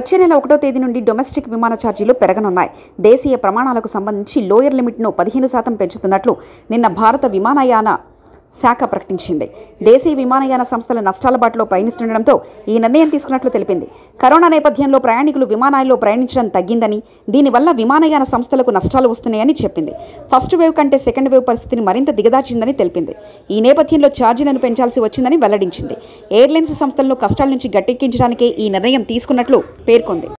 వచ్చే నెల ఒకటో తేదీ నుండి డొమెస్టిక్ విమాన ఛార్జీలు పెరగనున్నాయి దేశీయ ప్రమాణాలకు సంబంధించి లోయర్ లిమిట్ను పదిహేను శాతం పెంచుతున్నట్లు నిన్న భారత విమానయాన శాఖ ప్రకటించింది దేశీయ విమానయాన సంస్థల నష్టాల బాటలో పయనిస్తుండటంతో ఈ నిర్ణయం తీసుకున్నట్లు తెలిపింది కరోనా నేపథ్యంలో ప్రయాణికులు విమానాల్లో ప్రయాణించడం తగ్గిందని దీనివల్ల విమానయాన సంస్థలకు నష్టాలు వస్తున్నాయని చెప్పింది ఫస్ట్ వేవ్ కంటే సెకండ్ వేవ్ పరిస్థితిని మరింత దిగదార్చిందని తెలిపింది ఈ నేపథ్యంలో ఛార్జీలను పెంచాల్సి వచ్చిందని వెల్లడించింది ఎయిర్లైన్స్ సంస్థలను కష్టాల నుంచి గట్టెక్కించడానికే ఈ నిర్ణయం తీసుకున్నట్లు పేర్కొంది